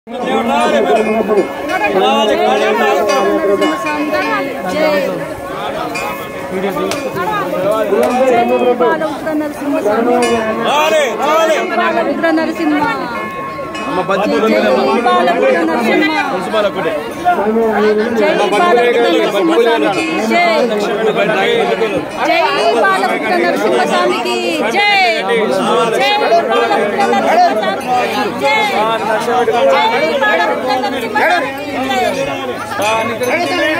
బాలవుద్ర నరసింహ స్వామి బాలవుద్ర నరసింహ జై బాలవుద్ర నరసింహ జై బాలవుద్ర నరసింహ స్వామికి జై జై బాలవుద్ర నరసింహ స్వామికి జై జై బాలవుద్ర నరసింహ స్వామికి జై జై బాలవుద్ర నరసింహ స్వామికి జై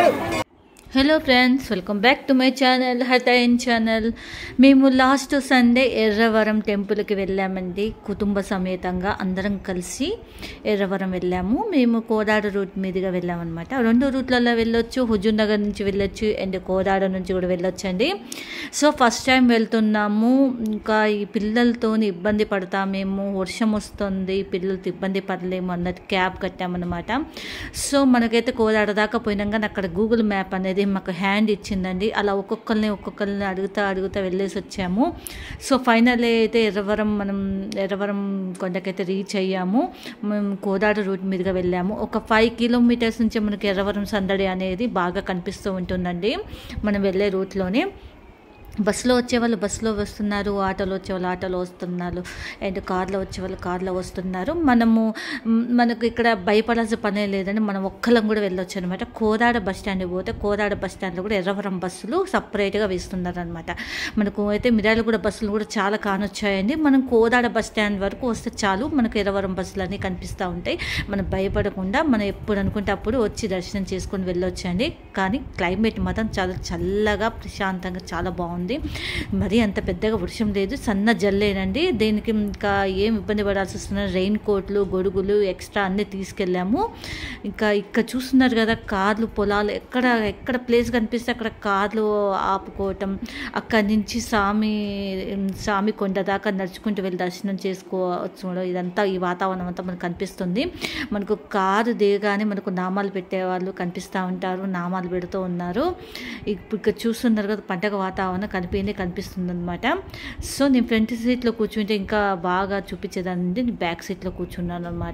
hello friends welcome back to my channel హటైన్ ఛానల్ మేము లాస్ట్ సండే ఎర్రవరం టెంపుల్కి వెళ్ళామండి కుటుంబ సమేతంగా అందరం కలిసి ఎర్రవరం వెళ్ళాము మేము కోదాడ రూట్ మీదుగా వెళ్ళామన్నమాట రెండు రూట్లలో వెళ్ళొచ్చు హుజూర్ నగర్ నుంచి వెళ్ళొచ్చు అండ్ కోదాడ నుంచి కూడా వెళ్ళొచ్చు అండి సో ఫస్ట్ టైం వెళ్తున్నాము ఇంకా ఈ పిల్లలతో ఇబ్బంది పడతామేమో వర్షం వస్తుంది పిల్లలతో ఇబ్బంది పడలేము అన్నట్టు క్యాబ్ కట్టామన్నమాట సో మనకైతే కోదాడ దాకా పోయినాక అక్కడ గూగుల్ మ్యాప్ అనేది మాకు హ్యాండ్ ఇచ్చిందండి అలా ఒక్కొక్కరిని ఒక్కొక్కరిని అడుగుతా అడుగుతా వెళ్ళేసి వచ్చాము సో ఫైనల్ అయితే ఎర్రవరం మనం ఎర్రవరం కొండకైతే రీచ్ అయ్యాము మేము కోదాడ రూట్ మీదుగా వెళ్ళాము ఒక ఫైవ్ కిలోమీటర్స్ నుంచి మనకి ఎర్రవరం సందడి అనేది బాగా కనిపిస్తూ ఉంటుందండి మనం వెళ్ళే రూట్లోనే బస్సులో వచ్చేవాళ్ళు బస్సులో వస్తున్నారు ఆటోలో వచ్చేవాళ్ళు ఆటోలో వస్తున్నారు అండ్ కార్లో వచ్చేవాళ్ళు కార్లో వస్తున్నారు మనము మ్, మనకు ఇక్కడ భయపడాల్సిన పనే లేదండి మనం ఒక్కళ్ళం కూడా వెళ్ళొచ్చు అనమాట కోదాడ బస్ స్టాండ్కి పోతే కోదాడ బస్ స్టాండ్లో కూడా ఎర్రవరం బస్సులు సపరేట్గా వేస్తున్నారు అనమాట మనకు అయితే మిరాలు కూడా బస్సులు కూడా చాలా కానొచ్చాయండి మనం కోదాడ బస్ స్టాండ్ వరకు వస్తే చాలు మనకు ఎర్రవరం బస్సులు అన్నీ కనిపిస్తూ ఉంటాయి మనం భయపడకుండా మనం ఎప్పుడు అనుకుంటే అప్పుడు వచ్చి దర్శనం చేసుకొని వెళ్ళొచ్చండి కానీ క్లైమేట్ మాత్రం చాలా చల్లగా ప్రశాంతంగా చాలా బాగుంది మరి అంత పెద్దగా వర్షం లేదు సన్న జల్లేనండి దీనికి ఇంకా ఏం ఇబ్బంది పడాల్సి వస్తున్న రెయిన్ కోట్లు గొడుగులు ఎక్స్ట్రా అన్నీ తీసుకెళ్ళాము ఇంకా ఇక్కడ చూస్తున్నారు కదా కార్లు పొలాలు ఎక్కడ ఎక్కడ ప్లేస్ కనిపిస్తే అక్కడ కార్లు ఆపుకోవటం అక్కడి నుంచి స్వామి స్వామి కొండ దాకా నడుచుకుంటూ వెళ్ళి దర్శనం చేసుకోవచ్చు ఇదంతా ఈ వాతావరణం అంతా మనకు కనిపిస్తుంది మనకు కారు దిగగానే మనకు నామాలు పెట్టేవాళ్ళు కనిపిస్తూ ఉంటారు నామాలు పెడుతూ ఉన్నారు ఇప్పుడు ఇక్కడ చూస్తున్నారు కదా పండగ వాతావరణం కనిపించే కనిపిస్తుంది అనమాట సో నేను ఫ్రంట్ సీట్లో కూర్చుంటే ఇంకా బాగా చూపించేదాన్ని బ్యాక్ సీట్లో కూర్చున్నాను అనమాట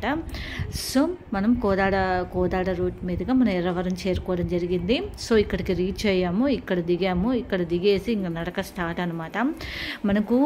సో మనం కోదాడ కోదాడ రూట్ మీదుగా మనం ఎర్రవరం చేరుకోవడం జరిగింది సో ఇక్కడికి రీచ్ అయ్యాము ఇక్కడ దిగాము ఇక్కడ దిగేసి ఇంకా నడక స్టార్ట్ అనమాట మనకు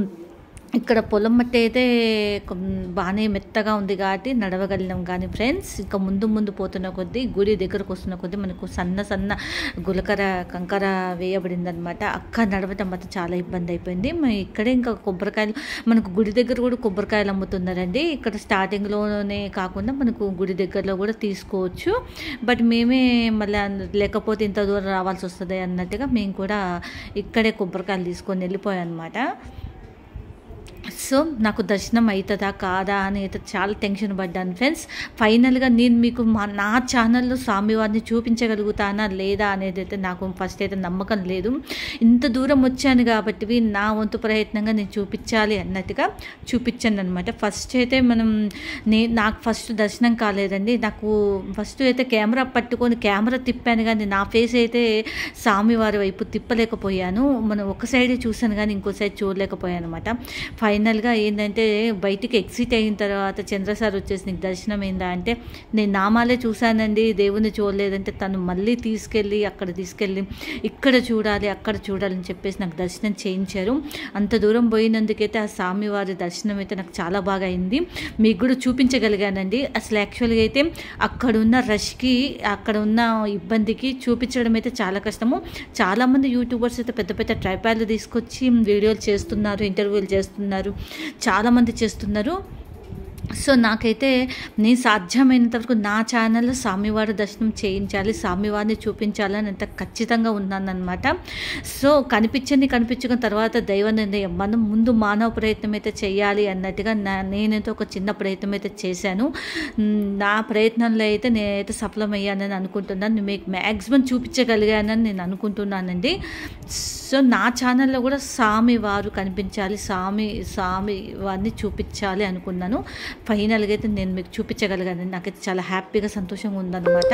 ఇక్కడ పొలం మట్టి అయితే కొం- బాగానే మెత్తగా ఉంది కాబట్టి నడవగలిగినాం కానీ ఫ్రెండ్స్ ఇంకా ముందు ముందు పోతున్న కొద్దీ గుడి దగ్గరకు వస్తున్న కొద్దీ మనకు సన్న సన్న గులకర కంకర వేయబడింది అనమాట అక్క నడవటం మాత్రం చాలా ఇబ్బంది అయిపోయింది మరి ఇక్కడే ఇంకా కొబ్బరికాయలు మనకు గుడి దగ్గర కూడా కొబ్బరికాయలు అమ్ముతున్నారండి ఇక్కడ స్టార్టింగ్లోనే కాకుండా మనకు గుడి దగ్గరలో కూడా తీసుకోవచ్చు బట్ మేమే మళ్ళీ లేకపోతే ఇంత దూరం రావాల్సి వస్తుంది అన్నట్టుగా మేము కూడా ఇక్కడే కొబ్బరికాయలు తీసుకొని వెళ్ళిపోయాం అనమాట సో నాకు దర్శనం అవుతుందా కాదా అని అయితే చాలా టెన్షన్ పడ్డాను ఫ్రెండ్స్ ఫైనల్గా నేను మీకు మా నా ఛానల్లో స్వామివారిని చూపించగలుగుతానా లేదా అనేది అయితే నాకు ఫస్ట్ అయితే నమ్మకం లేదు ఇంత దూరం వచ్చాను కాబట్టి నా వంతు ప్రయత్నంగా నేను చూపించాలి అన్నట్టుగా చూపించాను అనమాట ఫస్ట్ అయితే మనం నే నాకు ఫస్ట్ దర్శనం కాలేదండి నాకు ఫస్ట్ అయితే కెమెరా పట్టుకొని కెమెరా తిప్పాను కానీ నా ఫేస్ అయితే స్వామివారి వైపు తిప్పలేకపోయాను మనం ఒక సైడే చూశాను కానీ ఇంకో సైడ్ చూడలేకపోయాను అనమాట ఫైనల్గా ఏంటంటే బయటికి ఎగ్జిట్ అయిన తర్వాత చంద్ర సార్ వచ్చేసి నీకు దర్శనం ఏందా అంటే నేను నామాలే చూశానండి దేవుని చూడలేదంటే తను మళ్ళీ తీసుకెళ్ళి అక్కడ తీసుకెళ్ళి ఇక్కడ చూడాలి అక్కడ చూడాలని చెప్పేసి నాకు దర్శనం చేయించారు అంత దూరం పోయినందుకైతే ఆ స్వామివారి దర్శనం అయితే నాకు చాలా బాగా అయింది మీకు కూడా చూపించగలిగానండి అసలు యాక్చువల్గా అయితే అక్కడ ఉన్న రష్కి అక్కడ ఉన్న ఇబ్బందికి చూపించడం అయితే చాలా కష్టము చాలామంది యూట్యూబర్స్ అయితే పెద్ద పెద్ద ట్రైపాడ్లు తీసుకొచ్చి వీడియోలు చేస్తున్నారు ఇంటర్వ్యూలు చేస్తున్నారు చాలామంది చేస్తున్నారు సో నాకైతే నేను సాధ్యమైనంత వరకు నా ఛానల్లో స్వామివారి దర్శనం చేయించాలి స్వామివారిని చూపించాలని అంత ఖచ్చితంగా ఉన్నానన్నమాట సో కనిపించింది కనిపించుకున్న తర్వాత దైవ నిర్ణయం మనం ముందు మానవ ప్రయత్నం అయితే చేయాలి అన్నట్టుగా నా నేనైతే ఒక చిన్న ప్రయత్నం అయితే చేశాను మ్, నా ప్రయత్నంలో అయితే నేనైతే సఫలమయ్యానని అనుకుంటున్నాను మీకు మ్యాక్సిమం చూపించగలిగానని నేను అనుకుంటున్నానండి సో నా ఛానల్లో కూడా స్వామి వారు కనిపించాలి స్వామి స్వామి వారిని చూపించాలి అనుకున్నాను ఫైనల్గా అయితే నేను మీకు చూపించగలిగాను నాకైతే చాలా హ్యాపీగా సంతోషంగా ఉందన్నమాట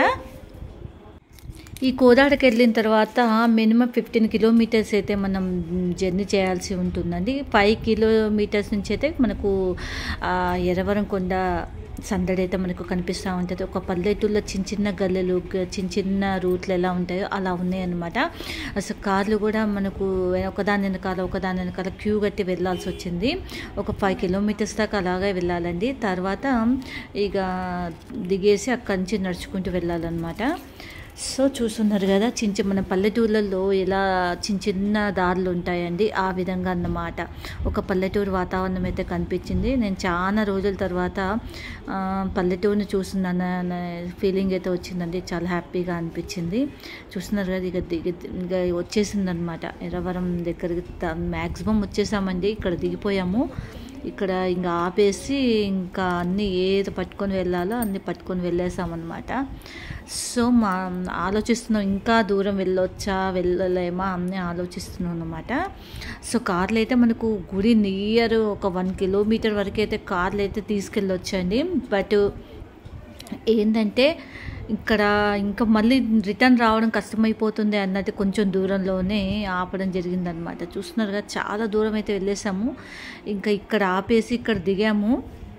ఈ కోదాడకి వెళ్ళిన తర్వాత మినిమం ఫిఫ్టీన్ కిలోమీటర్స్ అయితే మనం జర్నీ చేయాల్సి ఉంటుందండి ఫైవ్ కిలోమీటర్స్ నుంచి అయితే మనకు ఆ, ఎర్రవరం కొండ సందడి అయితే మనకు కనిపిస్తూ ఉంటుంది ఒక పల్లెటూరులో చిన్న చిన్న గల్లెలు గ- చిన్న చిన్న రూట్లు ఎలా ఉంటాయో అలా ఉన్నాయన్నమాట అసలు కార్లు కూడా మనకు ఒకదాని వెనకాల ఒకదాని వెనకాల క్యూ కట్టి వెళ్ళాల్సి వచ్చింది ఒక ఫైవ్ కిలోమీటర్స్ దాకా అలాగే వెళ్ళాలండి తర్వాత ఇక దిగేసి అక్కడి నుంచి నడుచుకుంటూ వెళ్ళాలన్నమాట సో చూస్తున్నారు కదా చిన్న చిన్న మన పల్లెటూర్లలో ఎలా చిన్న చిన్న దారులు ఉంటాయండి ఆ విధంగా అన్నమాట ఒక పల్లెటూరు వాతావరణం అయితే కనిపించింది నేను చాలా రోజుల తర్వాత ఆ, పల్లెటూరుని చూస్తున్నాను అనే ఫీలింగ్ అయితే వచ్చిందండి చాలా హ్యాపీగా అనిపించింది చూస్తున్నారు కదా ఇక దిగి ఇక వచ్చేసింది అనమాట ఎర్రవరం దగ్గరికి మ్యాక్సిమం వచ్చేసామండి ఇక్కడ దిగిపోయాము ఇక్కడ ఇంకా ఆపేసి ఇంకా అన్నీ ఏది పట్టుకొని వెళ్ళాలో అన్నీ పట్టుకొని వెళ్ళేసామన్నమాట సో మా ఆలోచిస్తున్నాం ఇంకా దూరం వెళ్ళొచ్చా వెళ్ళలేమా అన్నీ ఆలోచిస్తున్నాం అనమాట సో కార్లు అయితే మనకు గుడి నియర్ ఒక వన్ కిలోమీటర్ వరకు అయితే కార్లు అయితే తీసుకెళ్ళొచ్చండి బట్ ఏంటంటే ఇక్కడ ఇంకా మళ్ళీ రిటర్న్ రావడం కష్టమైపోతుంది అన్నది కొంచెం దూరంలోనే ఆపడం జరిగిందనమాట చూస్తున్నారు కదా చాలా దూరం అయితే వెళ్ళేసాము ఇంకా ఇక్కడ ఆపేసి ఇక్కడ దిగాము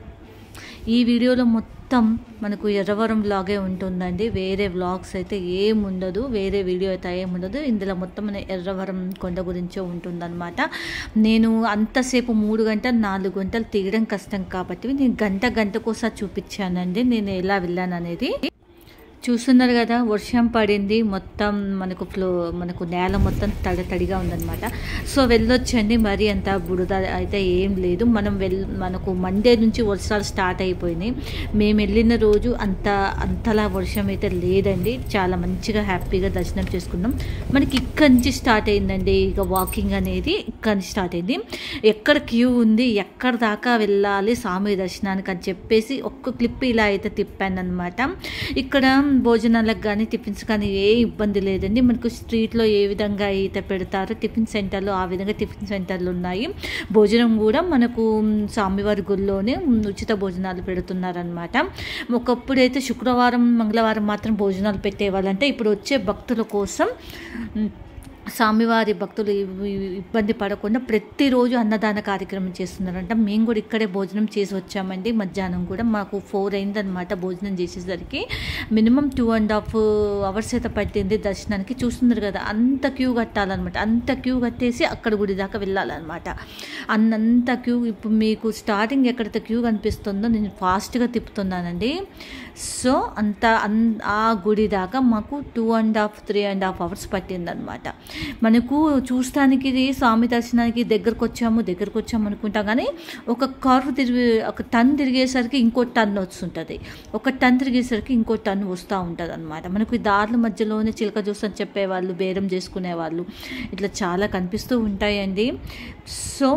ఈ వీడియోలో మొత్తం మనకు ఎర్రవరం వ్లాగే ఉంటుందండి వేరే వ్లాగ్స్ అయితే ఏం ఉండదు వేరే వీడియో అయితే ఏం ఉండదు ఇందులో మొత్తం మన ఎర్రవరం కొండ గురించే ఉంటుందన్నమాట నేను అంతసేపు మూడు గంటలు నాలుగు గంటలు తీయడం కష్టం కాబట్టి నేను గంట గంటకోసారి చూపించానండి నేను ఎలా వెళ్ళాను అనేది చూస్తున్నారు కదా వర్షం పడింది మొత్తం మనకు ఫ్లో మనకు నేల మొత్తం తడి తడిగా ఉందన్నమాట సో వెళ్ళొచ్చండి మరి అంత బురద అయితే ఏం లేదు మనం వెల్ మనకు మండే నుంచి వర్షాలు స్టార్ట్ అయిపోయినాయి మేము వెళ్ళిన రోజు అంత అంతలా వర్షం అయితే లేదండి చాలా మంచిగా హ్యాపీగా దర్శనం చేసుకున్నాం మనకి ఇక్కడి నుంచి స్టార్ట్ అయిందండి ఇక వాకింగ్ అనేది ఇక్కడి నుంచి స్టార్ట్ అయింది ఎక్కడ క్యూ ఉంది ఎక్కడ దాకా వెళ్ళాలి స్వామి దర్శనానికి అని చెప్పేసి ఒక్క క్లిప్ ఇలా అయితే తిప్పాను అనమాట ఇక్కడ భోజనాలకు కానీ టిఫిన్స్ కానీ ఏ ఇబ్బంది లేదండి మనకు స్ట్రీట్లో ఏ విధంగా అయితే పెడతారో టిఫిన్ సెంటర్లు ఆ విధంగా టిఫిన్ సెంటర్లు ఉన్నాయి భోజనం కూడా మనకు స్వామివారి గుళ్ళోనే ఉచిత భోజనాలు పెడుతున్నారనమాట ఒకప్పుడైతే శుక్రవారం మంగళవారం మాత్రం భోజనాలు పెట్టేవాళ్ళంటే ఇప్పుడు వచ్చే భక్తుల కోసం ఉమ్, స్వామివారి భక్తులు ఇ- ఇ- ఇబ్బంది పడకుండా ప్రతిరోజు అన్నదాన కార్యక్రమం చేస్తున్నారంట మేము కూడా ఇక్కడే భోజనం చేసి వచ్చామండి మధ్యాహ్నం కూడా మాకు ఫోర్ అయిందనమాట భోజనం చేసేసరికి minimum two and half hours అయితే పట్టింది దర్శనానికి చూస్తున్నారు కదా అంత క్యూ కట్టాలన్నమాట అంత క్యూ కట్టేసి అక్కడ గుడి దాకా వెళ్ళాలన్నమాట అన్నంత క్యూ ఇప్పుడు మీకు స్టార్టింగ్ ఎక్కడైతే క్యూ కనిపిస్తుందో నేను ఫాస్ట్గా తిప్పుతున్నానండి సో అంత అన్ ఆ గుడి దాకా మాకు two and half three and half hours పట్టిందనమాట మనకు చూస్తానికి ఇది స్వామి దర్శనానికి దగ్గరకు వచ్చాము దగ్గరకు వచ్చాము అనుకుంటాం కానీ ఒక కర్వ్ తిరిగి ఒక టన్ తిరిగేసరికి ఇంకో టన్ వస్తుంటుంది ఒక టన్ తిరిగేసరికి ఇంకో టన్ వస్తూ ఉంటుంది అనమాట మనకు ఈ దారుల మధ్యలోనే చిలక జ్యూస్ అని చెప్పేవాళ్ళు బేరం చేసుకునేవాళ్ళు ఇట్లా చాలా కనిపిస్తూ ఉంటాయండి సో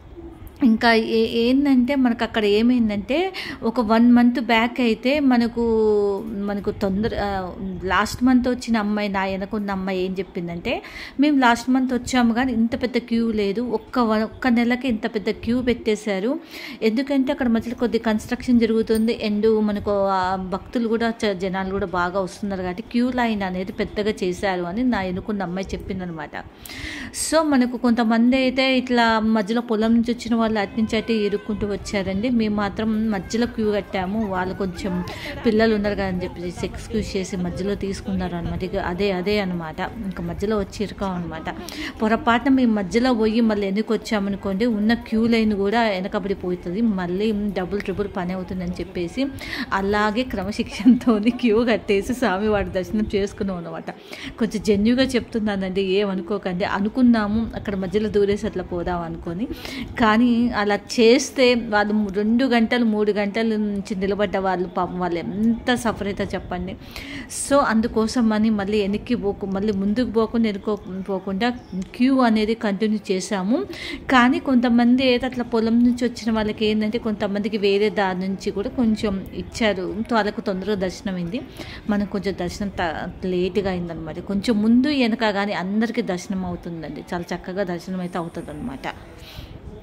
ఇంకా ఏ ఏంటంటే మనకు అక్కడ ఏమైందంటే ఒక వన్ మంత్ బ్యాక్ అయితే మనకు మనకు తొందర లాస్ట్ మంత్ వచ్చిన అమ్మాయి నా వెనకున్న అమ్మాయి ఏం చెప్పిందంటే మేము లాస్ట్ మంత్ వచ్చాము కానీ ఇంత పెద్ద క్యూ లేదు ఒక్క వ- ఒక్క నెలకి ఇంత పెద్ద క్యూ పెట్టేశారు ఎందుకంటే అక్కడ మధ్యలో కొద్ది కన్స్ట్రక్షన్ జరుగుతుంది అండ్ మనకు ఆ భక్తులు కూడా చ- జనాలు కూడా బాగా వస్తున్నారు కాబట్టి క్యూ లైన్ అనేది పెద్దగా చేశారు అని నా ఎన్నుకున్న అమ్మాయి చెప్పిందనమాట సో మనకు కొంతమంది అయితే ఇట్లా మధ్యలో పొలం నుంచి వచ్చిన వాళ్ళు అటు నుంచి అటే ఇరుక్కుంటూ వచ్చారండి మేము మాత్రం మధ్యలో క్యూ కట్టాము వాళ్ళు కొంచెం పిల్లలు ఉన్నారు కదా అని చెప్పేసి ఎక్స్క్యూజ్ చేసి మధ్యలో తీసుకున్నారు అనమాట ఇక అదే అదే అనమాట ఇంకా మధ్యలో వచ్చి ఇరుకాం అనమాట పొరపాటున మేము మధ్యలో పోయి మళ్ళీ ఎందుకు వచ్చామనుకోండి ఉన్న క్యూ లైన్ కూడా వెనకబడిపోతుంది మళ్ళీ డబుల్ ట్రిపుల్ పని అవుతుందని చెప్పేసి అలాగే క్రమశిక్షణతో క్యూ కట్టేసి స్వామివారి దర్శనం చేసుకున్నాం అనమాట కొంచెం జెన్యుగా చెప్తున్నానండి ఏమనుకోకండి అనుకున్నాము అక్కడ మధ్యలో దూరేసి అట్లా పోదాం అనుకొని కానీ అలా చేస్తే వాళ్ళు రెండు గంటలు మూడు గంటల నుంచి నిలబడ్డ వాళ్ళు పాపం వాళ్ళు ఎంత సఫర్ అవుతారు చెప్పండి సో అందుకోసం అని మళ్ళీ వెనక్కి పోకు మళ్ళీ ముందుకు పోకుండా వెనుకో పోకుండా క్యూ అనేది కంటిన్యూ చేశాము కానీ కొంతమంది ఏదో అట్లా పొలం నుంచి వచ్చిన వాళ్ళకి ఏంటంటే కొంతమందికి వేరే దారి నుంచి కూడా కొంచెం ఇచ్చారు వాళ్ళకు తొందరగా దర్శనం అయింది మనకు కొంచెం దర్శనం త- లేట్గా అయిందనమాట కొంచెం ముందు వెనక కానీ అందరికీ దర్శనం అవుతుందండి చాలా చక్కగా దర్శనం అయితే అవుతుంది అనమాట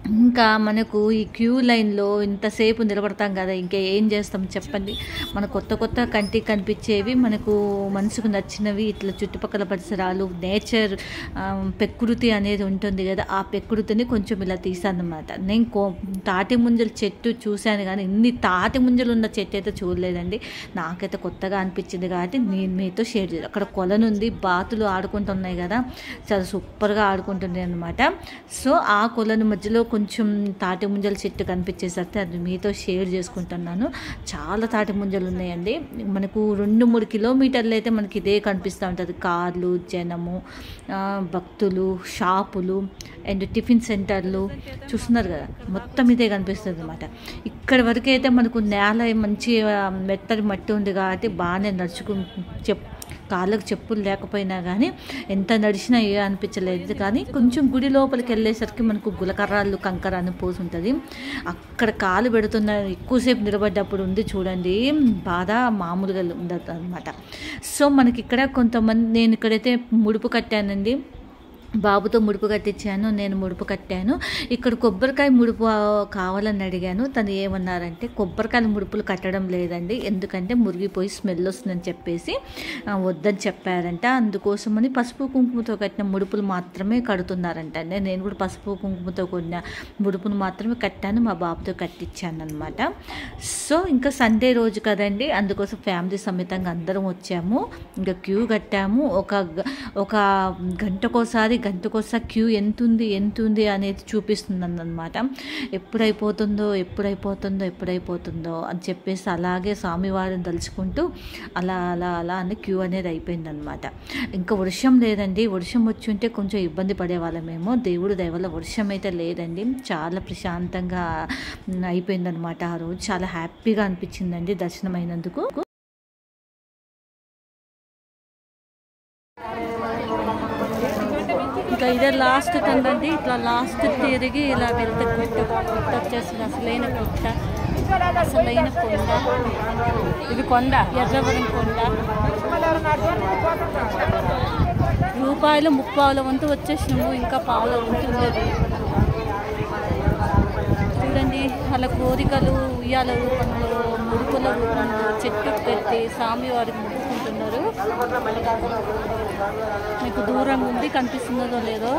ఇంకా మనకు ఈ క్యూ లైన్లో ఇంతసేపు నిలబడతాం కదా ఇంకా ఏం చేస్తాం చెప్పండి మన కొత్త కొత్త కంటికి కనిపించేవి మనకు మనసుకు నచ్చినవి ఇట్లా చుట్టుపక్కల పరిసరాలు నేచర్ ప్రకృతి అనేది ఉంటుంది కదా ఆ ప్రకృతిని కొంచెం ఇలా తీసానమాట నేను కో తాటి ముంజల చెట్టు చూశాను కానీ ఇన్ని తాటి ముంజలు ఉన్న చెట్టు అయితే చూడలేదండి నాకైతే కొత్తగా అనిపించింది కాబట్టి నేను మీతో షేర్ చేయాలి అక్కడ కొలనుంది బాతులు ఆడుకుంటున్నాయి కదా చాలా సూపర్గా ఆడుకుంటుంది అనమాట సో ఆ కొలను మధ్యలో కొంచెం తాటి ముంజల చెట్టు కనిపించేసరికి అది మీతో షేర్ చేసుకుంటున్నాను చాలా తాటి ముంజలు ఉన్నాయండి మనకు రెండు మూడు కిలోమీటర్లు అయితే మనకి ఇదే కనిపిస్తూ ఉంటుంది కార్లు జనము ఆ, భక్తులు షాపులు అండ్ టిఫిన్ సెంటర్లు చూస్తున్నారు కదా మొత్తం ఇదే కనిపిస్తుంది అనమాట ఇక్కడ వరకు అయితే మనకు నేల మంచి ఆ, మెత్తటి మట్టి ఉంది కాబట్టి బాగానే నడుచుకు చెప్ కాళ్ళకు చెప్పులు లేకపోయినా కానీ ఎంత నడిచినా ఏ అనిపించలేదు కానీ కొంచెం గుడి లోపలికి వెళ్ళేసరికి మనకు గులకర్రాళ్ళు కంకర అని పోసి ఉంటుంది అక్కడ కాలు పెడుతున్న ఎక్కువసేపు నిలబడ్డప్పుడు ఉంది చూడండి బాధ మామూలుగా ఉండదు అనమాట సో మనకి ఇక్కడ కొంతమంది నేను ఇక్కడైతే ముడుపు కట్టానండి బాబుతో ముడుపు కట్టించాను నేను ముడుపు కట్టాను ఇక్కడ కొబ్బరికాయ ముడుపు ఆ, కావాలని అడిగాను తను ఏమన్నారంటే కొబ్బరికాయల ముడుపులు కట్టడం లేదండి ఎందుకంటే మురిగిపోయి స్మెల్ వస్తుందని చెప్పేసి ఆ, వద్దని చెప్పారంట అందుకోసమని పసుపు కుంకుమతో కట్టిన ముడుపులు మాత్రమే కడుతున్నారంట నేను నేను కూడా పసుపు కుంకుమతో కొన్న ముడుపును మాత్రమే కట్టాను మా బాబుతో కట్టించాను అనమాట సో ఇంకా సండే రోజు కదండి అందుకోసం ఫ్యామిలీ సమేతంగా అందరం వచ్చాము ఇంకా క్యూ కట్టాము ఒక గ- ఒక గంటకోసారి గంటకోసారి క్యూ ఎంత ఉంది ఎంత ఉంది అనేది చూపిస్తుంది అనమాట ఎప్పుడైపోతుందో ఎప్పుడైపోతుందో ఎప్పుడైపోతుందో అని చెప్పేసి అలాగే స్వామివారిని తలుచుకుంటూ అలా అలా అలా అని క్యూ అనేది అయిపోయిందనమాట ఇంకా వర్షం లేదండి వర్షం వచ్చి ఉంటే కొంచెం ఇబ్బంది పడేవాళ్ళమేమో దేవుడు దయవల్ల వర్షం అయితే లేదండి చాలా ప్రశాంతంగా మ్, అయిపోయిందనమాట ఆ రోజు చాలా హ్యాపీగా అనిపించిందండి దర్శనం అయినందుకు ఇంకా ఇదే లాస్ట్ కందండి ఇట్లా లాస్ట్ తిరిగి ఇలా వెళ్తే గుట్ట గుట్ట వచ్చేసింది అసలైన గుట్ట అసలైన కొండ ఇది కొండ ఎర్రవరం కొండ రూపాయలు ముప్పావుల వంతు వచ్చేసినాము ఇంకా పావుల వంతు ఉండేది చూడండి వాళ్ళ కోరికలు ఉయ్యాల రూపంలో ముడుపుల రూపంలో చెట్టు పెట్టి స్వామివారికి ముడుకుంటున్నారు మీకు దూరంగా ఉంది కనిపిస్తున్నదో లేదో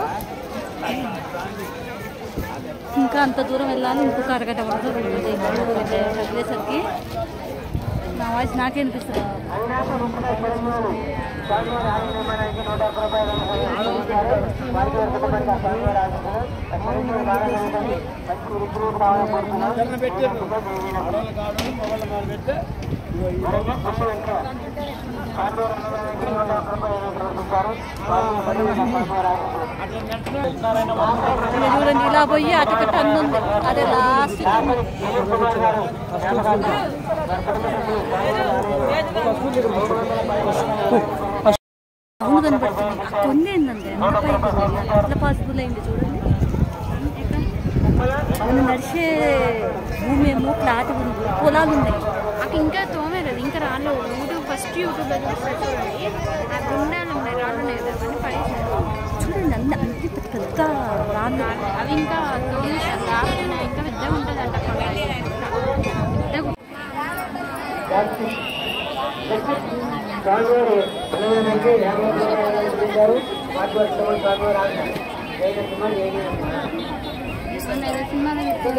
ఇంకా అంత దూరం వెళ్ళాలి ఇంకొక అరగంట పడుతుంది ఇప్పుడు వెళ్ళేసరికి నా వాయిస్ నాకే అనిపిస్తుంది ఇది చూడండి ఇలా పోయి అటు టన్ను ఉంది అదే లాస్ట్ టన్ను అవును కనపడుతుంది ఆ కొండ ఏందండి ఎంత పైకి ఉంది? ఎట్లా పాసిబుల్ అయింది చూడండి మనం నడిచే భూమి ఏమో ఫ్లాట్ ఉంది పొలాలు ఉన్నాయి నాకు ఇంకా తోమేది ఇంకా రాలేదు యూట్యూబ్ ఫస్ట్ యూట్యూబ్లో చూస్తే చూడండి ఆ గుండాలు ఉన్నాయి రాళ్ళు ఉన్నాయి కదా అవన్నీ పడేసారు చూడండి అన్ని అన్ని పెద్ద పెద్ద రాళ్ళు అవి ఇంకా తోమేసారు రాకుండా ఇంకా పెద్దగా ఉంటుంది అంట పెద్దగా స్వామివారు మనకి యాభై రూపాయలు అందించారు మాట్లాడుతున్న స్వామివారు ఆజ్ఞ జైన కుమార్ జైన సినిమాలో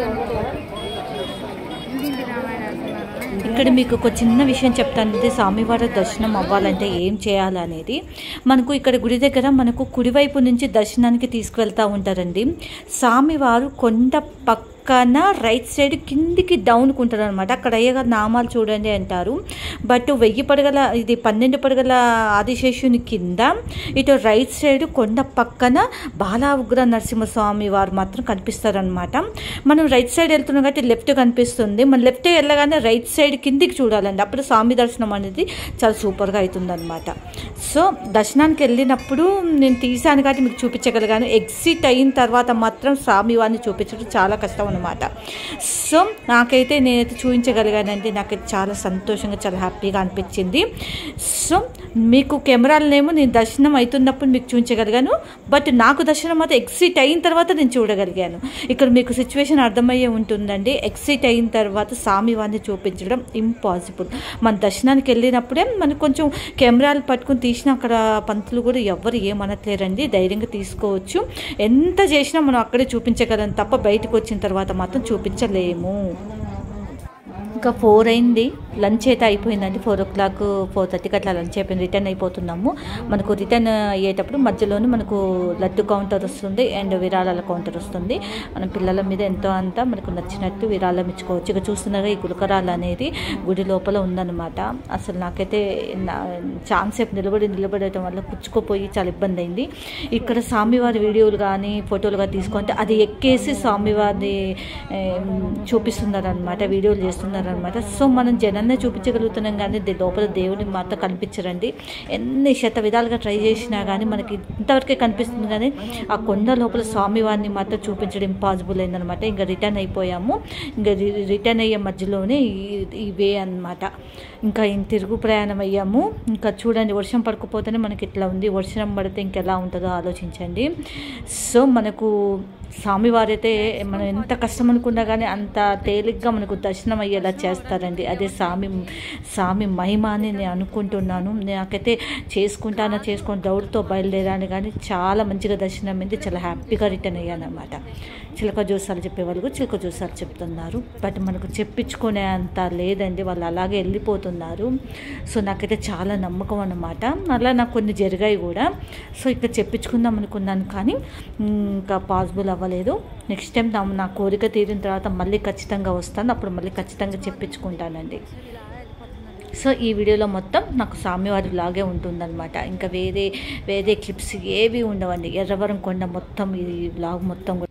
ఇంటింటి రామాయణ సినిమాలో ఇక్కడ మీకు ఒక చిన్న విషయం చెప్తాను ఇది స్వామివారి దర్శనం అవ్వాలంటే ఏం చేయాలి అనేది మనకు ఇక్కడ గుడి దగ్గర మనకు కుడివైపు నుంచి దర్శనానికి తీసుకువెళ్తూ ఉంటారండి స్వామివారు కొండ పక్కన రైట్ సైడ్ కిందికి డౌన్కి ఉంటారు అనమాట అక్కడ అయ్యగారు నామాలు చూడండి అంటారు బట్ వెయ్యి పడగల ఇది పన్నెండు పడగల ఆదిశేషుని కింద ఇటు రైట్ సైడ్ కొండ పక్కన బాలా ఉగ్ర నరసింహస్వామి వారు మాత్రం కనిపిస్తారనమాట మనం రైట్ సైడ్ వెళ్తున్నాం కాబట్టి లెఫ్ట్ కనిపిస్తుంది మన లెఫ్ట్ వెళ్ళగానే రైట్ సైడ్ కిందికి చూడాలండి అప్పుడు స్వామి దర్శనం అనేది చాలా సూపర్గా అవుతుంది అనమాట సో దర్శనానికి వెళ్ళినప్పుడు నేను తీసాను కాబట్టి మీకు చూపించగలిగాను ఎగ్జిట్ అయిన తర్వాత మాత్రం స్వామి వారిని చూపించడం చాలా కష్టం అనమాట సో నాకైతే నేనైతే చూపించగలిగానండి నాకైతే చాలా సంతోషంగా చాలా హ్యాపీగా అనిపించింది సో మీకు కెమెరాలనేమో నేను దర్శనం అవుతున్నప్పుడు మీకు చూపించగలిగాను బట్ నాకు దర్శనం అయితే ఎక్సిట్ అయిన తర్వాత నేను చూడగలిగాను ఇక్కడ మీకు సిచ్యువేషన్ అర్థమయ్యే ఉంటుందండి ఎక్సిట్ అయిన తర్వాత స్వామివారిని చూపించడం ఇంపాసిబుల్ మన దర్శనానికి వెళ్ళినప్పుడే మనకు కొంచెం కెమెరాలు పట్టుకుని తీసిన అక్కడ పంతులు కూడా ఎవ్వరు ఏమనట్లేరండి ధైర్యంగా తీసుకోవచ్చు ఎంత చేసినా మనం అక్కడే చూపించగలం తప్ప బయటకు వచ్చిన తర్వాత మాత్రం చూపించలేము ఇంకా ఫోర్ అయింది లంచ్ అయితే అయిపోయిందండి ఫోర్ ఓ క్లాక్ ఫోర్ థర్టీకి అట్లా లంచ్ అయిపోయింది రిటర్న్ అయిపోతున్నాము మనకు రిటర్న్ అయ్యేటప్పుడు మధ్యలోనే మనకు లడ్డు కౌంటర్ వస్తుంది అండ్ విరాళాల కౌంటర్ వస్తుంది మన పిల్లల మీద ఎంతో అంత మనకు నచ్చినట్టు విరాళం ఇచ్చుకోవచ్చు ఇక చూస్తున్నారా ఈ గులకరాలు అనేది గుడి లోపల ఉందన్నమాట అసలు నాకైతే నా ఛాన్స్ సేపు నిలబడి నిలబడటం వల్ల పుచ్చుకోపోయి చాలా ఇబ్బంది అయింది ఇక్కడ స్వామివారి వీడియోలు కానీ ఫోటోలు కానీ తీసుకుంటే అది ఎక్కేసి స్వామివారిని చూపిస్తున్నారు అనమాట వీడియోలు చేస్తున్నారు అనమాట సో మనం జనాన్ని చూపించగలుగుతున్నాం కానీ దే- లోపల దేవుడిని మాత్రం కనిపించరండి ఎన్ని శత విధాలుగా ట్రై చేసినా కానీ మనకి ఇంతవరకే కనిపిస్తుంది కానీ ఆ కొండ లోపల స్వామివారిని మాత్రం చూపించడం ఇంపాసిబుల్ అయిందనమాట ఇంకా రిటర్న్ అయిపోయాము ఇంకా రి- రిటర్న్ అయ్యే మధ్యలోనే ఈ- ఈ వే అనమాట ఇంకా ఇంక తిరుగు ప్రయాణం అయ్యాము ఇంకా చూడండి వర్షం పడకపోతేనే మనకి ఇట్లా ఉంది వర్షం పడితే ఇంకెలా ఉంటుందో ఆలోచించండి సో మనకు స్వామివారు అయితే మనం ఎంత కష్టం అనుకున్నా కానీ అంత తేలిగ్గా మనకు దర్శనం అయ్యేలా చేస్తారండి అదే స్వామి స్వామి మహిమ అని నేను అనుకుంటున్నాను నాకైతే చేసుకుంటానా చేసుకొని దౌడుతో బయలుదేరాను కానీ చాలా మంచిగా దర్శనం అయింది చాలా హ్యాపీగా రిటర్న్ అయ్యాను అనమాట చిలక జోసాలు చెప్పేవాళ్ళు కూడా చిలక జోసాలు చెప్తున్నారు బట్ మనకు చెప్పించుకునే అంత లేదండి వాళ్ళు అలాగే వెళ్ళిపోతున్నారు సో నాకైతే చాలా నమ్మకం అన్నమాట అలా నాకు కొన్ని జరిగాయి కూడా సో ఇక్కడ చెప్పించుకుందాం అనుకున్నాను కానీ మ్, ఇంకా పాసిబుల్ అవ్వలేదు నెక్స్ట్ టైం నా నా కోరిక తీరిన తర్వాత మళ్ళీ ఖచ్చితంగా వస్తాను అప్పుడు మళ్ళీ ఖచ్చితంగా చెప్పించుకుంటానండి సో ఈ వీడియోలో మొత్తం నాకు స్వామివారి లాగే ఉంటుందన్నమాట ఇంకా వేరే వేరే క్లిప్స్ ఏవి ఉండవండి ఎర్రవరం కొండ మొత్తం ఈ బ్లాగ్ మొత్తం కూడా